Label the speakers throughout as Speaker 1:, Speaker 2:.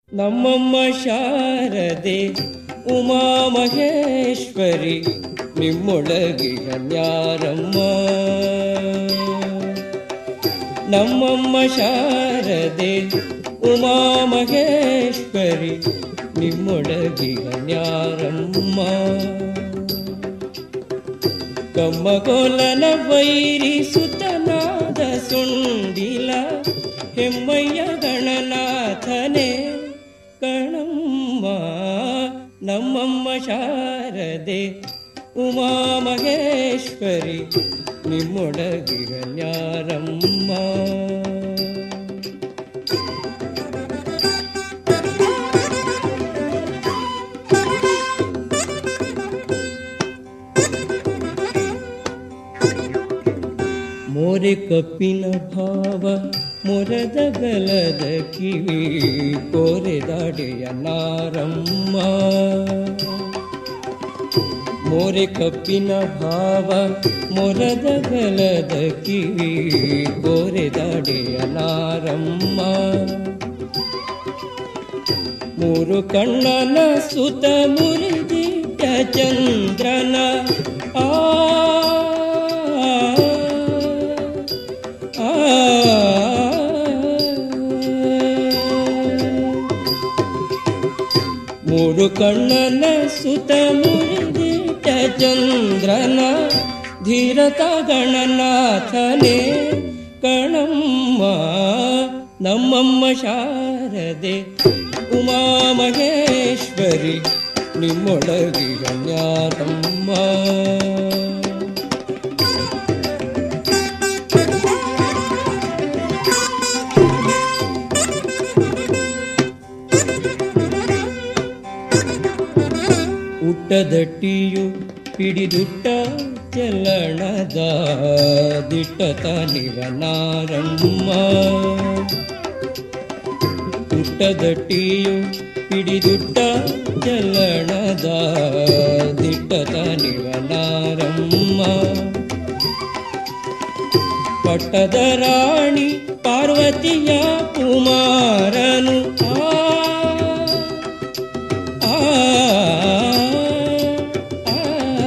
Speaker 1: ನಮ್ಮಮ್ಮ ಶಾರದೆ ಉಮಾ ಮಹೇಶ್ವರಿ ನಿಮ್ಮೊಳಗಿಗ ನ್ಯಾರಮ್ಮ ನಮ್ಮಮ್ಮ ಶಾರದೆ ಉಮಾ ಮಹೇಶ್ವರಿ ನಿಮ್ಮೊಳಗಿಗ ನ್ಯಾರಮ್ಮ ಕಮ್ಮಗೋಲನ ವೈರಿ ಸುತನಾದ ಸುಂಡಿಲ ಹೆಮ್ಮಯ್ಯ ಗಣನಾಥನೇ ಕಣಮ್ಮ ನಮ್ಮಮ್ಮ ಶಾರದೆ ಉಮಾ ಮಹೇಶ್ವರಿ ನಿಮ್ಮೊಳಗಿಗ ನ್ಯಾರಮ್ಮ ಮೋರೆ ಕಪ್ಪಿನ ಭಾವ ಮೊರದ ಗಲದ ಕಿವಿ ಕೋರೆದಾಡೆಯ ನಾರಮ್ಮ ಮೋರೆ ಕಪ್ಪಿನ ಭಾವ ಮೊರದ ಗಲದ ಕಿವಿ ಕೋರೆದಾಡೆಯ ನಾರಮ್ಮ ಮೂರು ಕಣ್ಣನ ಸುತ ಮುರಿದಿಟ್ಟ ಚಂದ್ರನ ಆ ಆ, ಮೂರು ಕಣ್ಣನ ಸುತ ಮುರಿದಿಟ್ಟ ಚಂದ್ರನ ಧೀರತ ಗಣನಾಥನೇ ಕಣಮ್ಮ ನಮ್ಮಮ್ಮ ಶಾರದೆ ಉಮಾ ಮಹೇಶ್ವರಿ ನಿಮ್ಮೊಳಗಿಗ ಜ್ಞಾನಮ್ಮ ಉಟ್ಟದಟ್ಟಿಯು ಹಿಡಿದುಟ್ಟ ಚಲಣದ ದಿಟ್ಟತ ನಿವನಾರಮ್ಮ ಉಟ್ಟದಟ್ಟಿಯು ಹಿಡಿದುಟ್ಟ ಚಲಣದ ದಿಟ್ಟತ ನಿವನಾರಮ್ಮ ಪಟ್ಟದ ರಾಣಿ ಪಾರ್ವತಿಯ ಕುಮಾರನು ಆ ಆ, ಆ,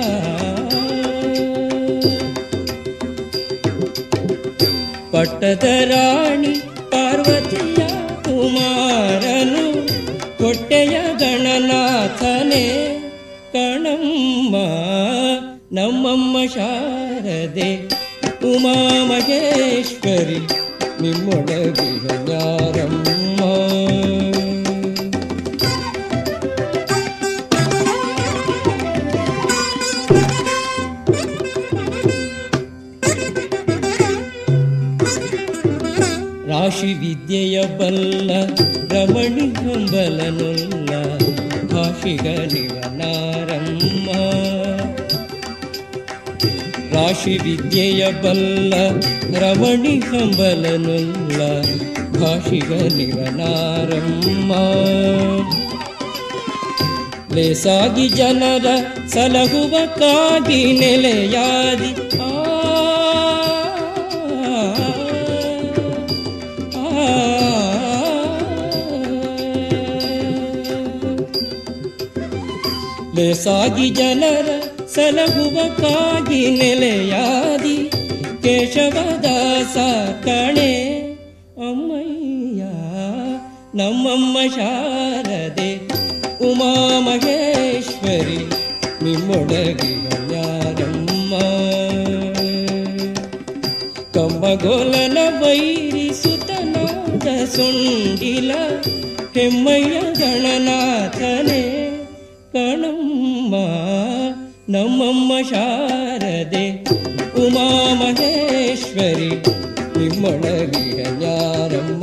Speaker 1: ಪಟ್ಟದ ರಾಣಿ ಪಾರ್ವತಿಯ ಕುಮಾರನು ಹೊಟ್ಟೆಯ ಗಣನಾಥನೇ ಕಣಮ್ಮ ನಮ್ಮಮ್ಮ ಶಾರದೆ ಉಮಾ ಮಹೇಶ್ವರಿ ನಿಮ್ಮೊಳಗಿನ ಯಾರಮ್ಮ ರಾಶಿ ವಿದ್ಯೆಯ ಬಲ್ಲ ರಮಣಿ ಹಂಬಲನುಲ್ಲ ಭಾಷಿಗನಿವನಾರಮ್ಮ ರಾಶಿ ವಿದ್ಯೆಯ ಬಲ್ಲ ರಮಣಿ ಹಂಬಲನುಲ್ಲ ಭಾಷಿಗನಿವನಾರಮ್ಮ ಲೇಸಾಗಿ ಜನರ ಸಲಹುವ ಕಾಗಿ ನೆಲೆಯಾದಿ ಆ ಆ, ಲೇಸಾಗಿ ಜನರ ಸಲಹುವ ಕಾಗಿ ನೆಲೆಯಾದಿ ಕೇಶವದಾಸ ಕಣೆ ಅಮ್ಮಯ್ಯ ನಮ್ಮಮ್ಮ ಶಾರದೆ ಉಮಾ ಮಹೇಶ್ವರಿ ನಿಮ್ಮೊಳಗಿನ ಯಾರಮ್ಮ ಕಂಬಗೋಲನ ವೈರಿ ಸುತನಾದ ಸುಂಡಿಲ ಹೆಮ್ಮಯ್ಯ ಗಣನಾಥನೇ ಕಣಮ್ಮ ನಮ್ಮಮ್ಮ ಶಾರದೆ ಉಮಾ ಮಹೇಶ್ವರಿ ನಿಮ್ಮೊಳಗಿನ ಯಾರಮ್ಮ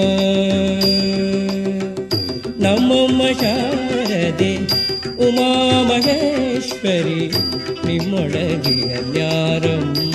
Speaker 1: ನಮ್ಮಮ್ಮ ಶಾರದೆ ಉಮಾ ಮಹೇಶ್ವರಿ ನಿಮ್ಮೊಳಗಿನ ಯಾರಮ್ಮ